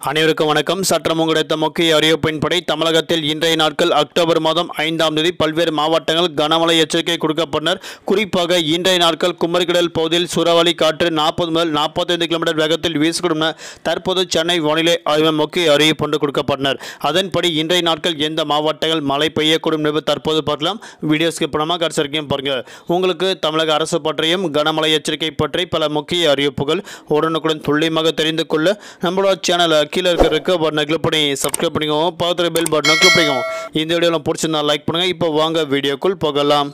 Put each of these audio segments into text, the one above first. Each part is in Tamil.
அனைவருக்கும் வணக்கம் சற்றம் கிடைத்த முக்கிய அறிவிப்பின்படி தமிழகத்தில் இன்றைய நாட்கள் அக்டோபர் மாதம் ஐந்தாம் தேதி பல்வேறு மாவட்டங்கள் கனமழை எச்சரிக்கை கொடுக்கப்பட்டனர் குறிப்பாக இன்றைய நாட்கள் குமரிக்கடல் பகுதியில் சூறாவளி காற்று நாற்பது முதல் நாற்பத்தைந்து கிலோமீட்டர் வேகத்தில் வீசக்கூடும் என தற்போது சென்னை வானிலை ஆய்வு முக்கிய அறிவிப்பு ஒன்று கொடுக்கப்பட்டனர் அதன்படி இன்றைய நாட்கள் எந்த மாவட்டங்கள் மழை பெய்யக்கூடும் என்பது தற்போது பார்க்கலாம் வீடியோ ஸ்கிப் பண்ணாமல் கடைசி வரைக்கும் பாருங்க உங்களுக்கு தமிழக அரசு பற்றியும் கனமழை எச்சரிக்கை பற்றி பல முக்கிய அறிவிப்புகள் உடனுக்குடன் துல்லியமாக தெரிந்து கொள்ள நம்மளோட சேனலை கீழே இருக்கிற இருக்க பட்டனை கிளிக் பண்ணி சப்ஸ்கிரைப் பண்ணிக்கோங்க பக்கத்தில் பெல் பட்டனை கிளிக் பண்ணிக்கோங்க இந்த வீடியோவில் பிடிச்சிருந்தா லைக் பண்ணுங்கள் இப்போ வாங்க வீடியோக்குள் போகலாம்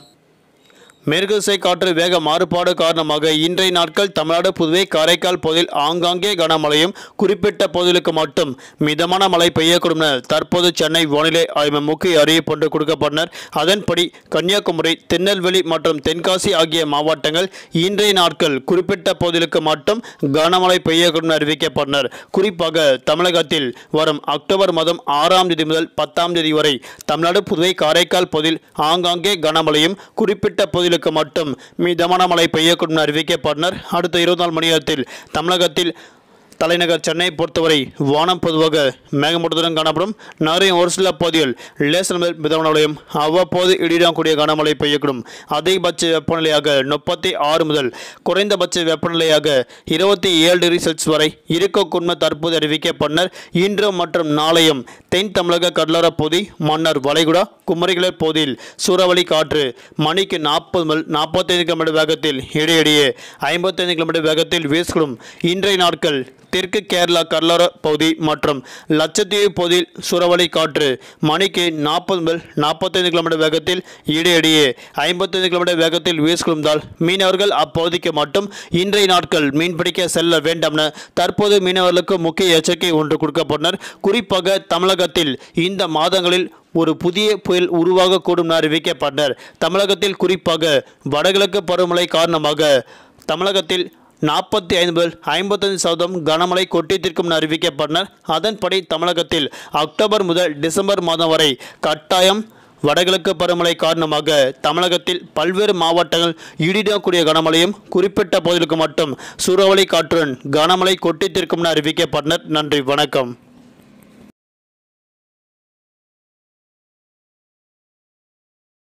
மேற்கு திசை காற்று வேக மாறுபாடு காரணமாக இன்றைய நாட்கள் தமிழ்நாடு புதுவை காரைக்கால் பகுதியில் ஆங்காங்கே கனமழையும் குறிப்பிட்ட பகுதிகளுக்கு மட்டும் மிதமான மழை பெய்யக்கூடும் என தற்போது சென்னை வானிலை ஆய்வு முக்கிய அறிவிப்பு ஒன்று கொடுக்கப்பட்டனர் அதன்படி கன்னியாகுமரி திருநெல்வேலி மற்றும் தென்காசி ஆகிய மாவட்டங்கள் இன்றைய நாட்கள் குறிப்பிட்ட பகுதிகளுக்கு மட்டும் கனமழை பெய்யக்கூடும் என அறிவிக்கப்பட்டனர் குறிப்பாக தமிழகத்தில் வரும் அக்டோபர் மாதம் ஆறாம் தேதி முதல் பத்தாம் தேதி வரை தமிழ்நாடு புதுவை காரைக்கால் பகுதியில் ஆங்காங்கே கனமழையும் குறிப்பிட்ட பகுதிகளுக்கு மட்டும் மிதமான மழை பெய்யக்கூடும் என அறிவிக்கப்பட்டனர் அடுத்த இருபத்தி நாலு மணி நேரத்தில் தமிழகத்தில் தலைநகர் சென்னை பொறுத்தவரை வானம் பொதுவாக மேகமூட்டத்துடன் காணப்படும் நகரின் ஒரு சில பகுதிகள் லேசர் முதல் மிதமான மழையும் அவ்வப்போது இடிடக்கூடிய கனமழை பெய்யக்கூடும் அதிகபட்ச வெப்பநிலையாக முப்பத்தி ஆறு முதல் குறைந்தபட்ச வெப்பநிலையாக இருபத்தி ஏழு டிகிரி செல்சியஸ் வரை இருக்கக்கூடும் தற்போது அறிவிக்கப்பட்டனர் இன்று மற்றும் நாளையும் தென் தமிழக கடலோர பகுதி மன்னர் வளைகுடா குமரிகளர் பகுதியில் சூறாவளி காற்று மணிக்கு நாற்பது முதல் நாற்பத்தைந்து கிலோமீட்டர் வேகத்தில் இடையிடையே ஐம்பத்தைந்து கிலோமீட்டர் வேகத்தில் வீசக்கூடும் இன்றைய நாட்கள் தெற்கு கேரளா கடலோர பகுதி மற்றும் லட்சத்தீவு பகுதியில் சூறாவளி காற்று மணிக்கு நாற்பது முதல் நாற்பத்தைந்து கிலோமீட்டர் வேகத்தில் இடையிடையே ஐம்பத்தைந்து கிலோமீட்டர் வேகத்தில் வீசிக்கொள்வதால் மீனவர்கள் அப்பகுதிக்கு மட்டும் இன்றைய நாட்கள் மீன்பிடிக்க செல்ல வேண்டாம் என தற்போது மீனவர்களுக்கு முக்கிய எச்சரிக்கை ஒன்று கொடுக்கப்பட்டனர் குறிப்பாக தமிழகத்தில் இந்த மாதங்களில் ஒரு புதிய புயல் உருவாகக்கூடும் என அறிவிக்கப்பட்டனர் தமிழகத்தில் குறிப்பாக வடகிழக்கு பருவமழை காரணமாக தமிழகத்தில் நாற்பத்தி ஐந்து முதல் ஐம்பத்தைந்து சதவீதம் கனமழை கொட்டித்திருக்கும் என அறிவிக்கப்பட்டனர் அதன்படி தமிழகத்தில் அக்டோபர் முதல் டிசம்பர் மாதம் வரை கட்டாயம் வடகிழக்கு பருவமழை காரணமாக தமிழகத்தில் பல்வேறு மாவட்டங்கள் இடிடக்கூடிய கனமழையும் குறிப்பிட்ட பகுதிகளுக்கு மட்டும் சூறாவளி காற்றுடன் கனமழை கொட்டித்திருக்கும் என அறிவிக்கப்பட்டனர் நன்றி வணக்கம்